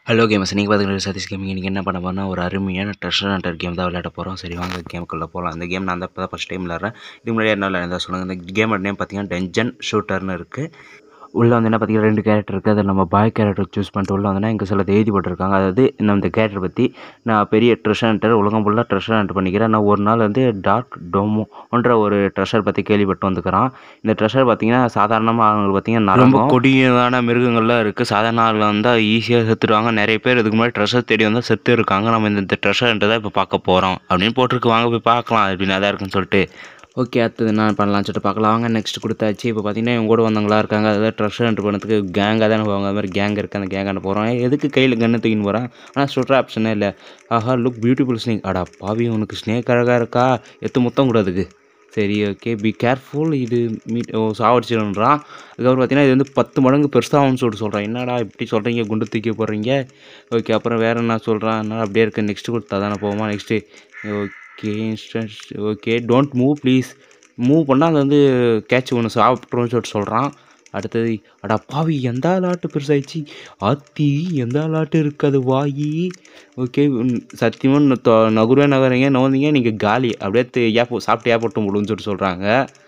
hello games நீங்கள் பார்த்துக்கிட்டு Satish gaming இன்றைக்கி என்ன பண்ண போறோம்னா ஒரு அருமையான ட்ரெஷர் ஹண்டர் கேம் தான் விளையாட போகிறோம் சரி வாங்க கேமுக்குள்ளே போகலாம் இந்த கேம் நான் தான் ஃபஸ்ட் டைம் விளாட்றேன் இதுக்கு முன்னாடி என்ன விளையாடுறதா சொல்லுங்கள் இந்த கேமோட நேம் பார்த்தீங்கன்னா டென்ஜன் ஷூட்டர்னு இருக்குது உள்ளே வந்து என்ன பார்த்தீங்கன்னா ரெண்டு கேரக்டர் இருக்குது அதில் நம்ம பாய் கேரக்டர் சூஸ் பண்ணிட்டு உள்ள வந்தோன்னா இங்கே சில எழுதி போட்டிருக்காங்க அதாவது இந்த இந்த கேரக்டர் பற்றி நான் பெரிய ட்ரெஷர் ஹண்டர் உலகம் ஃபுல்லாக ட்ரெஷர் ஹண்ட் பண்ணிக்கிறேன் நான் ஒரு நாள் வந்து டார்க் டோமோன்ற ஒரு ட்ரெஷர் பற்றி கேள்விப்பட்டு வந்துக்கிறான் இந்த ட்ரெஷர் பார்த்தீங்கன்னா சாதாரணமாக அவங்களுக்கு பார்த்தீங்கன்னா ரொம்ப கொடியதான மிருகங்கள்லாம் இருக்குது சாதாரண ஆள் வந்தால் ஈஸியாக செத்துடுவாங்க நிறைய பேர் இதுக்கு முன்னாடி ட்ரெஷர் தேடி வந்தால் செத்து இருக்காங்க நம்ம இந்த ட்ரெஷர் தான் இப்போ பார்க்க போகிறோம் அப்படின்னு போட்டிருக்கு வாங்க போய் பார்க்கலாம் அப்படின்னு அதான் இருக்குன்னு சொல்லிட்டு ஓகே அடுத்தது என்ன பண்ணலாம்னு சொல்லிட்டு பார்க்கலாம் வாங்க நெக்ஸ்ட் கொடுத்தாச்சு இப்போ பார்த்தீங்கன்னா இவங்க கூட வந்தவங்களா இருக்காங்க அதாவது ட்ரெஷர் ஹண்ட் பண்ணதுக்கு கேங்காக தானே போவாங்க அது மாதிரி கேங் இருக்குது அந்த கேங்கான போகிறோம் எதுக்கு கையில் கன்று தூக்கின்னு போகிறேன் ஆனால் சுற்ற ஆப்ஷனே இல்லை ஆஹா லுக் பியூட்டிஃபுல் ஸ்னேக் அடா பாவி உனக்கு ஸ்னேக் அழகாக இருக்கா எத்து முத்தம் கூடாதுக்கு சரி ஓகே பி கேர்ஃபுல் இது மீட் ஓ சாவடிச்சிடுன்றான் அதுக்கப்புறம் பார்த்தீங்கன்னா இது வந்து பத்து மடங்கு பெருசாகும்னு சொல்லிட்டு சொல்கிறேன் என்னடா இப்படி சொல்கிறீங்க குண்டு தூக்கி போடுறீங்க ஓகே அப்புறம் வேறு என்ன சொல்கிறான் என்ன அப்படியே இருக்கு நெக்ஸ்ட் கொடுத்தா தானே போவோமா next okay instance okay don't move please move பண்ணால் அது வந்து கேட்ச் ஒன்று சாப்பிட்ருன்னு சொல்லிட்டு சொல்கிறான் அடுத்தது அடா பாவி எந்த ஆளாட்டு பெருசாயிடுச்சு ஆத்தி எந்த ஆளாட்டு இருக்குது அது வாயி ஓகே சத்தியமாக நகுருவே நகரீங்க நோந்தீங்க நீங்கள் காலி அப்படியே தி- ஏப்போ சாப்பிட்டு ஏப்பட்டும் முடியும்னு சொல்லிட்டு சொல்கிறாங்க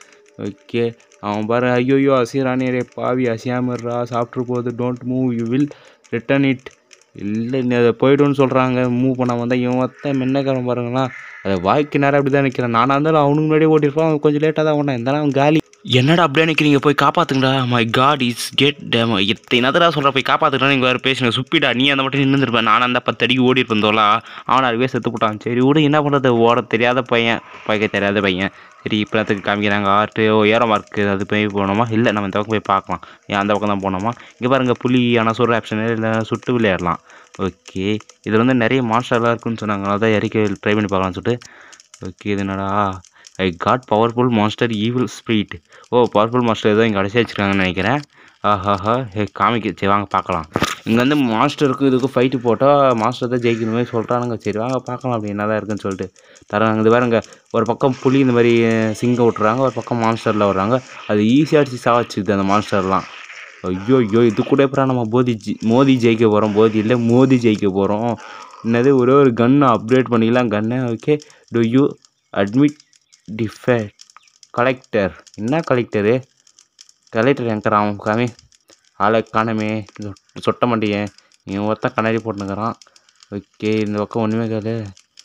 ஓகே அவன் பாரு ஐயோயோ அசிரானே ரே பாவி அசியாமர்ரா சாப்பிட்ரு போகுது don't move you will return it இல்லை நீ அதை போய்டுன்னு சொல்கிறாங்க மூவ் பண்ண வந்தால் இவன் ஒருத்தன் மின்னக்காரன் பாருங்களா அதை வாய்க்கு நேரம் அப்படி தான் நிற்கிறான் நானாக இருந்தாலும் அவனுக்கு முன்னாடியே ஓட்டிருப்பான் அவன் கொஞ்சம் லேட்டாக தான் ஓட்டான் இருந்தாலும் அவன் காலி என்னடா அப்படியே நிற்கிறீங்க போய் காப்பாத்துங்கடா my god is get damn எத்தனை நேரத்தடா சொல்கிறேன் போய் காப்பாத்துக்கடா நீங்கள் வேறு பேசுங்க சுப்பிடா நீ அந்த மட்டும் நின்றுருப்பேன் நானும் அந்த பத்து அடிக்கு ஓடி இருந்தோம்லா அவன் அதுவே செத்து போட்டான் சரி விடு என்ன பண்ணுறது ஓட தெரியாத பையன் பைக்க தெரியாத பையன் சரி இப்போத்துக்கு காமிக்கிறாங்க ஆர்ட்டு ஓ ஏற மார்க்கு அது போய் போனோமா இல்லை நம்ம இந்த பக்கம் போய் பார்க்கலாம் ஏன் அந்த பக்கம் தான் போனோமா இங்கே பாருங்கள் புலி ஆனால் சொல்கிற ஆப்ஷன் இல்லை சுட்டு விளையாடலாம் ஓகே இதில் வந்து நிறைய மாஸ்டர்லாம் இருக்குன்னு சொன்னாங்க அதான் இறக்கி ட்ரை பண்ணி பார்க்கலாம்னு சொல்லிட்டு ஓகே இது என்னடா I got powerful master evil speed oh powerful master ஏதோ இங்கே அடைச்சி வச்சிருக்காங்கன்னு நினைக்கிறேன் ஆஹாஹா ஹே காமிக்க சரி வாங்க பார்க்கலாம் இங்கே வந்து மாஸ்டருக்கு இதுக்கு ஃபைட்டு போட்டால் மாஸ்டர் தான் ஜெயிக்கிற மாதிரி சொல்கிறானுங்க சரி வாங்க பார்க்கலாம் அப்படி என்ன தான் இருக்குன்னு சொல்லிட்டு தராங்க இது பாருங்க ஒரு பக்கம் புலி இந்த மாதிரி சிங்கம் விட்டுறாங்க ஒரு பக்கம் மான்ஸ்டரில் வர்றாங்க அது ஈஸியாக அடிச்சு சாவச்சிது அந்த மான்ஸ்டர்லாம் ஐயோ ஐயோ இது கூட எப்பறம் நம்ம போதி ஜி மோதி ஜெயிக்க போகிறோம் போதி இல்லை மோதி ஜெயிக்க போகிறோம் என்னது ஒரே ஒரு கன்னை அப்கிரேட் பண்ணிக்கலாம் கன்னை okay do you admit defect collector என்ன கலெக்டரு கலெக்டர் எங்கடா அவன் காமி ஆளை காணமே சொ- சொட்ட மாட்டியே இவன் ஒருத்தன் கண்ணாடி போட்டுனுக்கிறான் ஓகே இந்த பக்கம் ஒன்றுமே கேளு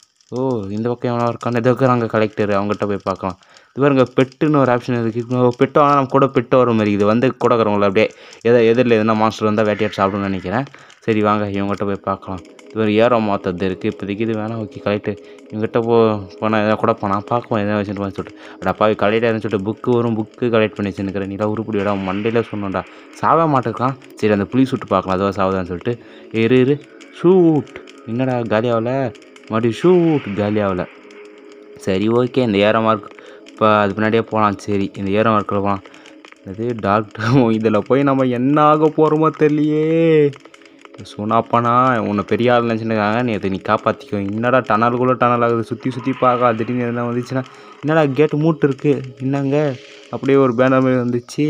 ஓ இந்த பக்கம் எவனா இருக்கான்னு இதை இருக்கிறாங்க கலெக்டர் அவங்ககிட்ட போய் பார்க்கலாம் இது பாருங்க பெட்டுன்னு ஒரு ஆப்ஷன் இருக்குது பெட்டு ஆனால் நம்ம கூட பெட்டு வர மாதிரி இது வந்து கூட இருக்கிறவங்கள அப்படியே எதை எதிரில் எதுனா மாஸ்டர் வந்தால் வேட்டையாட்டு சாப்பிடுன்னு நினைக்கிறேன் சரி வாங்க இவங்ககிட்ட போய் பார்க்கலாம் இது ஒரு ஏரோ மாத்தது இருக்குது இப்போதைக்கு இது வேணாம் ஓகே கலெக்டர் இவங்ககிட்ட போ போனால் எதாவது கூட போனால் பார்க்கலாம் எதாவது வச்சுட்டு போன்னு சொல்லிட்டு அடப்பா கலெக்டர்னு சொல்லிட்டு புக்கு வரும் புக்கு கலெக்ட் பண்ணி வச்சுருக்கிறேன் நீலாம் உருப்படி விட மண்டையில் சொன்னோம்டா சாவே மாட்டேக்கான் சரி அந்த புளி சுட்டு பார்க்கலாம் அதுவா சாவுதான்னு சொல்லிட்டு இரு இரு ஷூட் என்னடா காலி ஆகல மறுபடியும் ஷூட் காலி ஆகல சரி ஓகே இந்த ஏரோ மார்க் இப்போ அது பின்னாடியே போகலாம் சரி இந்த ஏரோ மார்க்கில் போகலாம் இது டாக்டர் இதில் போய் நம்ம என்ன ஆக போகிறோமோ தெரியலையே சோனாப்பானா உன்னை பெரிய ஆள் நினச்சிருக்காங்க நீ அதை நீ காப்பாற்றிக்கோ என்னடா டனலுக்குள்ளே டனல் ஆகுது சுற்றி சுற்றி பார்க்க திடீர்னு எதுனா வந்துச்சுன்னா என்னடா கேட்டு மூட்டு இருக்குது என்னங்க அப்படியே ஒரு பேனர் மாதிரி வந்துச்சு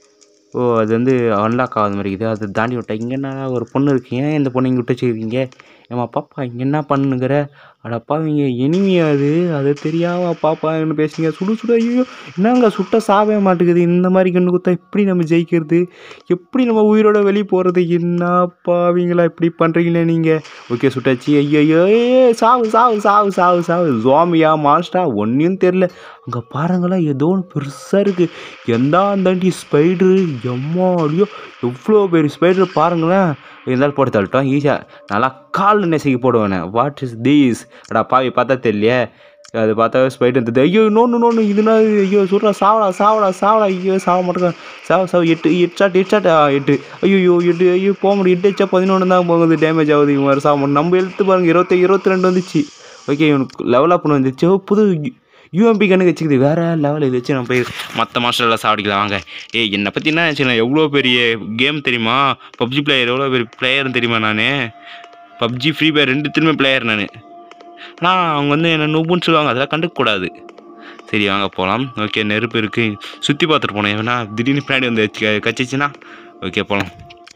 ஓ அது வந்து அன்லாக் ஆகாத மாதிரி இருக்குது அதை தாண்டி விட்டேன் இங்கே என்ன ஒரு பொண்ணு இருக்கு ஏன் இந்த பொண்ணு இங்கே விட்டு வச்சுருக்கீங்க ஏம்மா பாப்பா இங்கே என்ன பண்ணுங்கிற அடப்பா இவங்க எனிமியா அது அது தெரியாம பாப்பா என்ன பேசுங்க சுடு சுட ஐயோ என்னங்க சுட்ட சாவே மாட்டேங்குது இந்த மாதிரி கண்ணு குத்தா எப்படி நம்ம ஜெயிக்கிறது எப்படி நம்ம உயிரோட வெளியே போகிறது என்ன பாவீங்களா இப்படி பண்ணுறீங்களே நீங்கள் ஓகே சுட்டாச்சு ஐயோ ஏ சாவு சாவு சாவு சாவு சாவு ஜோமியா மாஸ்டா ஒன்றையும் தெரில அங்கே பாருங்களேன் ஏதோ ஒன்று பெருசாக இருக்குது எந்த அந்தாண்டி ஸ்பைட்ரு எம்மா அடியோ எவ்வளோ பெரிய ஸ்பைட்ரு பாருங்களேன் இருந்தாலும் போட்டு தள்ளட்டும் ஈஸியாக நல்லா கால் நெசைக்கு போடுவேனே வாட் இஸ் தீஸ் அடா பாவி பார்த்தா தெரியலையே அது பார்த்தா ஸ்பைட் இருந்தது ஐயோ நோன்னு நோன்னு இதுனா ஐயோ சொல்கிறா சாவடா சாவடா சாவடா ஐயோ சாவ மாட்டேங்க சாவ சாவ எட்டு எட்டு ஷாட் எட்டு ஷாட் எட்டு ஐயோ எட்டு ஐயோ போக முடியும் எட்டு வச்சா பதினொன்று தான் போகுது டேமேஜ் ஆகுது இவன் வேறு சாவ மாட்டேன் நம்ம எழுத்து பாருங்க இருபத்தி இருபத்தி ரெண்டு வந்துச்சு ஓகே இவனுக்கு லெவல் அப்னு வந்துச்சு ஓ, புது யூஎம்பி கணக்கு வச்சுக்குது வேறு லெவல் இது வச்சு நம்ம போய் மற்ற மாஸ்டர்லாம் சாப்பிடிக்கலாம் வாங்க ஏய் என்னை பற்றி என்ன நினச்சி எவ்வளோ பெரிய கேம் தெரியுமா பப்ஜி பிளேயர் எவ்வளோ பெரிய பிளேயர்னு தெரியுமா நான் பப்ஜி ஃப்ரீ ஃபயர் ரெண்டுத்துலையுமே பிளேயர் நான் ஆனால் அவங்க வந்து என்ன நூப்புன்னு சொல்லுவாங்க அதெல்லாம் கண்டுக்கக்கூடாது சரி வாங்க போகலாம் ஓகே நெருப்பு இருக்குது சுற்றி பார்த்துட்டு போனேன் ஏன்னா திடீர்னு பின்னாடி வந்து கச்சிச்சுன்னா ஓகே போகலாம்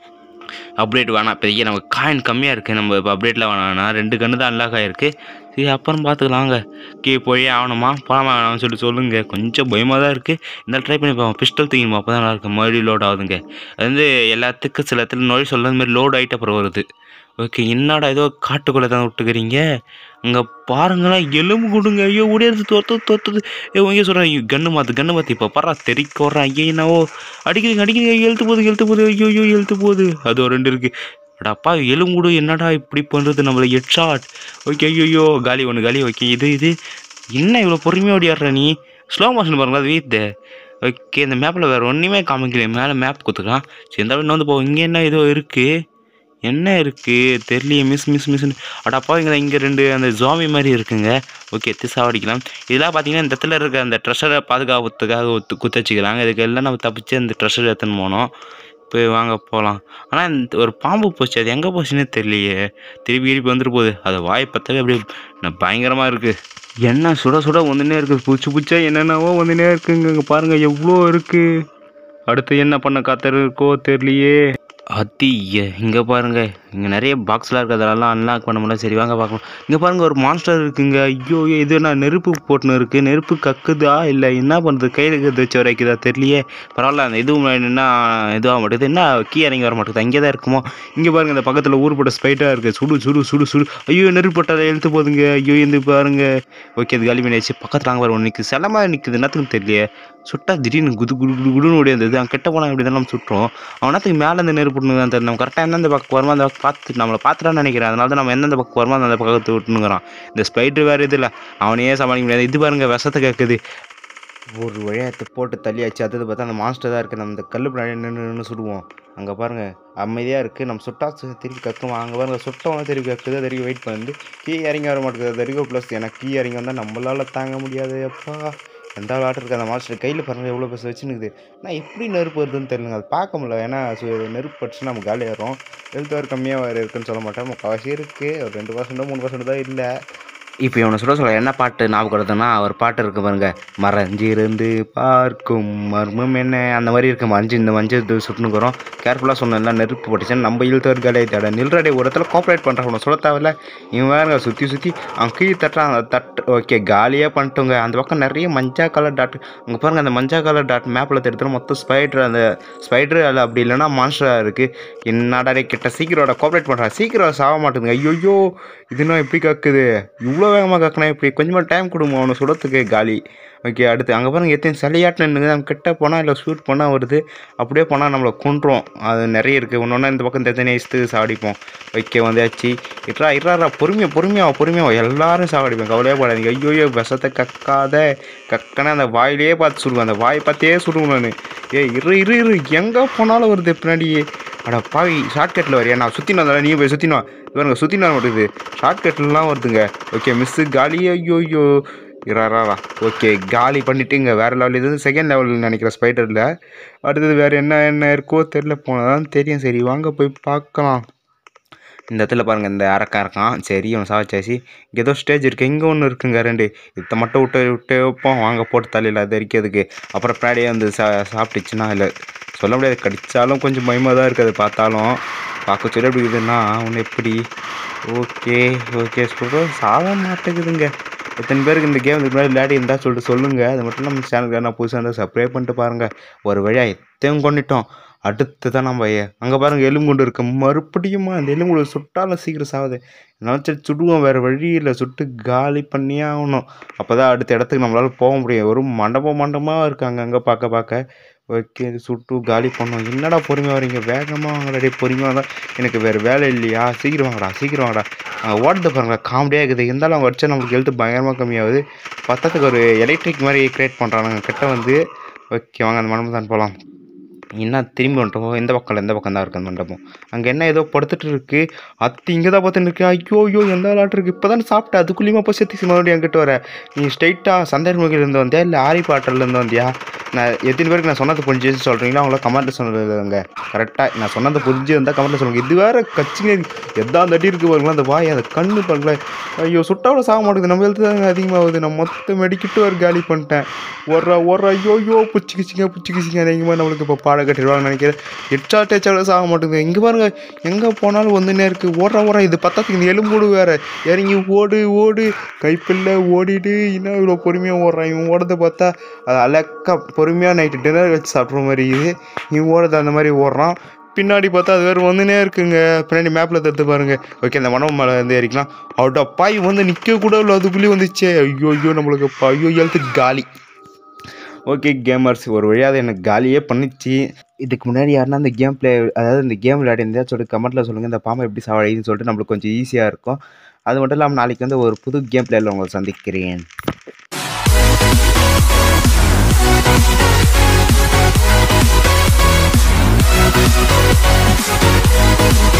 அப்டேட் வேணாம் பெரிய நமக்கு காயின் கம்மியாக இருக்குது நம்ம இப்போ அப்டேட்டில் வேணாம்னா ரெண்டு கன்று தான் அன்லாக் ஆகிருக்கு சரி அப்புறம் பார்த்துக்கலாங்க கீ போய் ஆகணுமா போகலாமா வேணாம்னு சொல்லிட்டு சொல்லுங்கள் கொஞ்சம் பயமாக தான் இருக்குது இந்த ட்ரை பண்ணி பார்ப்போம் பிஸ்டல் தூக்கிமா அப்போ தான் நல்லா இருக்கு மறுபடியும் லோட் ஆகுதுங்க அது வந்து எல்லாத்துக்கும் சில இடத்துல நோய் சொல்ல மாதிரி லோட் ஆகிட்டு அப்புறம் வருது ஓகே என்னடா ஏதோ காட்டுக்குள்ளே தான் விட்டுக்கிறீங்க அங்கே பாருங்களேன் எலும்பு கொடுங்க ஐயோ ஓடியாருது தோத்து தோத்துது ஏ இங்கே சொல்கிறேன் கன்று மாற்று கன்று மாற்று இப்போ பரா தெறிக்க வர்றேன் ஐயோ என்னவோ அடிக்கிறீங்க அடிக்கிறீங்க எழுத்து போகுது எழுத்து போகுது ஐயோ ஐயோ எழுத்து போகுது அது ஒரு ரெண்டு இருக்குது அடப்பா எலும்புடு என்னடா இப்படி பண்ணுறது நம்மளை ஹெட் ஷாட் ஓகே ஐயோ காலி ஒன்று காலி ஓகே இது இது என்ன இவ்வளோ பொறுமையாக ஓடியாடுற நீ ஸ்லோ மோஷன் பாருங்களா அது வீட்டு ஓகே இந்த மேப்பில் வேறு ஒன்றுமே காமிக்கலையே மேலே மேப் கொடுத்துக்கலாம் சரி இந்த இன்னும் வந்து போவோம் இங்கே என்ன ஏதோ இருக்குது என்ன இருக்குது தெரியலையே மிஸ் மிஸ் மிஸ்னு அடப்பா இங்கே இங்கே ரெண்டு அந்த ஜாமி மாதிரி இருக்குங்க ஓகே திசாவடிக்கலாம் இதெல்லாம் பார்த்தீங்கன்னா இந்த இடத்துல இருக்க அந்த ட்ரெஷரை பாதுகாப்புறதுக்காக ஒத்து குத்து வச்சுக்கிறாங்க இதுக்கு எல்லாம் நம்ம தப்பிச்சு அந்த ட்ரெஷர் எடுத்துன்னு போனோம் போய் வாங்க போகலாம் ஆனால் இந்த ஒரு பாம்பு போச்சு அது எங்கே போச்சுன்னே தெரியலையே திருப்பி திருப்பி வந்துட்டு போகுது அது வாய் பற்றவே அப்படியே ந- பயங்கரமாக இருக்குது என்ன சுட சுட வந்துனே இருக்குது பூச்சி பூச்சா என்னென்னவோ வந்துனே இருக்குங்க இங்கே பாருங்கள் எவ்வளோ இருக்குது அடுத்து என்ன பண்ண காத்தர் இருக்கோ தெரியலையே அத்தி இங்கே பாருங்க இங்கே நிறைய பாக்ஸ்லாம் இருக்குது அதெல்லாம் அன்லாக் பண்ண முடியல சரி வாங்க பார்க்கலாம் இங்கே பாருங்க ஒரு மான்ஸ்டர் இருக்குங்க ஐயோ இது என்ன நெருப்பு போட்டுன்னு இருக்குது நெருப்பு கக்குதா இல்லை என்ன பண்ணுறது கையில் இருக்கிறது வச்சு வரைக்குதா தெரியலையே பரவாயில்ல அந்த இதுவும் என்ன இதுவாக மாட்டேது என்ன கீ இறங்கி வர மாட்டேங்குது அங்கே தான் இருக்குமோ இங்கே பாருங்க இந்த பக்கத்தில் ஊர்பட்ட ஸ்பைட்டாக இருக்குது சுடு சுடு சுடு சுடு ஐயோ நெருப்பு பட்டாத எழுத்து போதுங்க ஐயோ இந்த பாருங்க ஓகே அது காலி பண்ணியாச்சு பக்கத்தில் அங்கே பாருங்க நிற்குது செல்லமா நிற்குது என்னத்துக்கு தெரியலையே சுட்டா திடீர்னு குது குடு குடு குடுன்னு ஓடி வந்தது அவன் கெட்ட போனால் இப்படி தான் நம்ம சுட்டுறோம் அவனத்துக்கு மேலே இந்த நெருப்பு தான் தெரியல நம்ம கரெக்டாக எந்தெந்த பக்கம் வருமோ அந்த பக்கம் பார்த்து நம்மளை பார்த்துட்டான்னு நினைக்கிறேன் அதனால தான் நம்ம எந்தெந்த பக்கம் வருமோ அந்த பக்கத்து விட்டுனுங்கிறான் இந்த ஸ்பைட்ரு வேறு இது இல்லை அவனையே சமாளிக்க முடியாது இது பாருங்க விஷத்தை கேட்குது ஒரு வழியாத்து போட்டு தள்ளியாச்சு அடுத்தது பார்த்தா அந்த மாஸ்டர் தான் இருக்குது நம்ம இந்த கல்லு பின்னாடி நின்று நின்று சுடுவோம் அங்கே பாருங்கள் அமைதியாக இருக்குது நம்ம சுட்டா சு- திருப்பி கக்குமா அங்கே பாருங்கள் சுட்டவங்க திருப்பி கக்குது அது வரைக்கும் வெயிட் பண்ணுது கீ இறங்கி வர மாட்டேங்குது அது வரைக்கும் ப்ளஸ் எனக்கு கீ இறங்கி வந்தால் நம்மளால் தாங்க முடியாது அப்பா எந்த விளாட்டு இருக்குது அந்த மாஸ்டர் கையில் பாருங்கள் எவ்வளோ பெருசு வச்சுன்னுக்குது நான் எப்படி நெருப்பு வருதுன்னு தெரியலங்க அது பார்க்க முடியல ஏன்னா சு- நெருப்பு பட்டுச்சுன்னா நம்ம காலி ஆயிரும் ஹெல்த் வேறு கம்மியாக வேறு இருக்குன்னு சொல்ல மாட்டேன் முக்கால்வாசி இருக்குது ஒரு ரெண்டு பர்சன்டோ மூணு பர்சன்ட் தான் இல்லை இப்போ இவனை சொல்ல சொல்ல என்ன பாட்டு ஞாபகம் வருதுன்னா அவர் பாட்டு இருக்கு பாருங்க மறைஞ்சிருந்து பார்க்கும் மர்மம் என்ன அந்த மாதிரி இருக்கு மஞ்சு இந்த மஞ்சள் இது சுட்டுனுக்குறோம் கேர்ஃபுல்லாக சொன்னேன்ல நெருப்பு பட்டுச்சுன்னு நம்ம இழுத்தவர் காலையை தேட நில்றடே ஒரு இடத்துல கோஆப்ரேட் பண்ணுறான் உனக்கு சொல்ல தேவையில்ல இவன் வேறுங்க சுற்றி சுற்றி அவன் கீழே தட்டுறான் அந்த தட்டு ஓகே காலியாக பண்ணிட்டோங்க அந்த பக்கம் நிறைய மஞ்சள் கலர் டாட் அங்கே பாருங்க அந்த மஞ்சள் கலர் டாட் மேப்பில் எடுத்துகிட்டு மொத்தம் ஸ்பைடர் அந்த ஸ்பைடர் அல்ல அப்படி இல்லைன்னா மான்ஸ்டராக இருக்குது என்னடா டேய் கிட்ட சீக்கிரம் கோஆப்ரேட் பண்ணுறான் சீக்கிரம் சாக மாட்டேங்குது ஐயோ இதுனா எப்படி கக்குது இவ்வளோ வேகமாக கக்குனா இப்படி கொஞ்சமாக டைம் கொடுங்க அவனை சுடத்துக்கு காலி ஓகே அடுத்து அங்கே பாருங்க எத்தனை சளியாட்டு நின்றுங்க நம்ம கிட்ட போனால் இல்லை ஷூட் பண்ணால் வருது அப்படியே போனால் நம்மளை கொன்றும் அது நிறைய இருக்குது ஒன்று ஒன்றா இந்த பக்கம் தனித்தனி இஸ்து சாவடிப்போம் ஓகே வந்தாச்சு இட்ரா இட்ரா பொறுமையாக பொறுமையாக பொறுமையாக எல்லாரும் சாவடிப்பேன் கவலையே படாதீங்க ஐயோ ஐயோ விஷத்தை கக்காத கக்கனா அந்த வாயிலே பார்த்து சுடுவேன் அந்த வாய் பார்த்தே சுடுவேன் நான் ஏய் இரு இரு இரு எங்கே போனாலும் வருது பின்னாடி அட பாவி ஷார்ட்கட்டில் வரியா நான் சுற்றினு வந்தாலும் நீ போய் சுற்றினோ இவருங்க சுற்றினு வர மாட்டேங்குது ஷார்ட்கட்லாம் வருதுங்க ஓகே மிஸ்ஸு காலி ஐயோ ஐயோ இராரா ஓகே காலி பண்ணிட்டு இங்கே வேறு லெவல் இது செகண்ட் லெவல் நினைக்கிறேன் ஸ்பைடரில் அடுத்தது வேறு என்ன என்ன இருக்கோ தெரில போனால் தான் தெரியும் சரி வாங்க போய் பார்க்கலாம் இந்த இடத்துல பாருங்கள் இந்த அரக்கன் இருக்கான் சரி அவன் சாவச்சாச்சு இங்கே ஏதோ ஸ்டேஜ் இருக்குது இங்கே ஒன்று இருக்குங்க ரெண்டு இதை மட்டும் விட்டு விட்டு வைப்போம் வாங்க போட்டு தலையில் அது அரிக்கிறதுக்கு அப்புறம் பின்னாடியே வந்து சா சாப்பிட்டுச்சுன்னா இல்லை சொல்ல முடியாது கடிச்சாலும் கொஞ்சம் பயமாக தான் இருக்குது அதை பார்த்தாலும் பார்க்க சொல்லி எப்படி இருக்குதுன்னா ஒன்று எப்படி ஓகே ஓகே சொல்கிறோம் சாக மாட்டேங்குதுங்க எத்தனை பேருக்கு இந்த கேம் இதுக்கு முன்னாடி விளையாடி இருந்தால் சொல்லிட்டு சொல்லுங்கள் அது மட்டும் நம்ம சேனலுக்கு நான் புதுசாக இருந்தால் சப்ஸ்கிரைப் பண்ணிட்டு பாருங்கள் ஒரு வழியாக எத்தையும் கொண்டுட்டோம் அடுத்து தான் நம்ம அங்கே பாருங்கள் எலும்புண்டு இருக்கு மறுபடியுமா அந்த எலும்புண்டு சுட்டாலும் சீக்கிரம் சாகுது நினச்சி சுடுவோம் வேறு வழி இல்லை சுட்டு காலி பண்ணியே ஆகணும் அப்போ தான் அடுத்த இடத்துக்கு நம்மளால் போக முடியும் ஒரு மண்டபம் மண்டபமாக இருக்காங்க அங்கே பார்க்க பார்க்க ஓகே இது சுட்டு காலி பண்ணோம் என்னடா பொறுமையாக வரீங்க வேகமாக வாங்கடா பொறுமையாக வந்தால் எனக்கு வேறு வேலை இல்லையா சீக்கிரம் வாங்கடா சீக்கிரம் வாங்கடா அங்கே ஓடுறது பாருங்க காமெடியாக இருக்குது இருந்தாலும் அவங்க அடிச்சா நம்மளுக்கு ஹெல்த் பயங்கரமாக கம்மியாகுது பத்தத்துக்கு ஒரு எலக்ட்ரிக் மாதிரி கிரியேட் பண்ணுறானுங்க கிட்ட வந்து ஓகே வாங்க அந்த மண்டபம் தான் போகலாம் என்ன திரும்பி வந்துட்டோம் எந்த பக்கம் இல்லை, எந்த பக்கம் தான் இருக்குது அந்த மண்டபம் அங்கே என்ன ஏதோ படுத்துட்டு இருக்கு அத்தி இங்கே தான் பார்த்துட்டு இருக்கு ஐயோ ஐயோ எந்த விளாட்டு இருக்கு இப்போ தான் சாப்பிட்டேன் அதுக்குள்ளேயுமா போய் சேர்த்து மறுபடியும் என்கிட்ட வர நீ ஸ்ட்ரைட்டாக சந்தைமுகில் இருந்து வந்தியா இல்லை ஆரி பாட்டிலேருந்து வந்தியா நான் எத்தனை பேருக்கு நான் சொன்னது புரிஞ்சு சொல்கிறீங்களோ அவங்கள கமெண்ட்டில் சொல்லுங்க கரெக்டாக நான் சொன்னது புரிஞ்சு வந்தால் கமெண்ட்டில் சொல்லுங்க இது வேற கச்சிங்க எதா தட்டி இருக்கு பாருங்களா அந்த வாய் அந்த கண்ணு பாருங்களேன் ஐயோ சுட்டாவோட சாக மாட்டேங்குது நம்ம எழுத்து தாங்க அதிகமாகுது நான் மொத்த மெடிக்கிட்டு ஒரு காலி பண்ணிட்டேன் ஒரு ஒரு ஐயோ ஐயோ புச்சிக்கிச்சிங்க புச்சிக்கிச்சிங்க அதிகமாக நம்மளுக்கு இப்போ பாட வாடகை கட்டிடுவாங்கன்னு நினைக்கிறேன் எச்சா டேச்சாவில் சாக மாட்டேங்குது இங்கே பாருங்க எங்கே போனாலும் வந்துன்னே இருக்குது ஓடுற ஓடுற இது பத்தாத்துக்கு இந்த எலும்பூடு வேற இறங்கி ஓடு ஓடு கைப்பில்ல ஓடிடு இன்னும் இவ்வளோ பொறுமையாக ஓடுறான் இவன் ஓடுறத பார்த்தா அது அழக்கா பொறுமையாக நைட்டு டின்னர் வச்சு சாப்பிட்ற மாதிரி இது இவன் ஓடுறது அந்த மாதிரி ஓடுறான் பின்னாடி பார்த்தா அது வேறு வந்துனே இருக்குங்க பின்னாடி மேப்பில் தடுத்து பாருங்க ஓகே அந்த மனம் மேலே வந்து ஏறிக்கலாம் அவுட் பாய் வந்து நிற்க கூட இல்லை அதுக்குள்ளேயே வந்துச்சே ஐயோ ஐயோ நம்மளுக்கு ப- ஐயோ எழுத்து காலி ஓகே கேமர்ஸ் ஒரு வழியாக அதை எனக்கு காலியே பண்ணிச்சு இதுக்கு முன்னாடி யாருன்னா இந்த கேம் ப்ளே அதாவது இந்த கேம் விளையாடிருந்தா சொல்லிட்டு கமெண்ட்டில் சொல்லுங்கள் இந்த பாம்பை எப்படி சாவடின்னு சொல்லிட்டு நம்மளுக்கு கொஞ்சம் ஈஸியாக இருக்கும் அது மட்டும் இல்லாமல் நாளைக்கு வந்து ஒரு புது கேம் பிளேயில் உங்களை சந்திக்கிறேன் Thank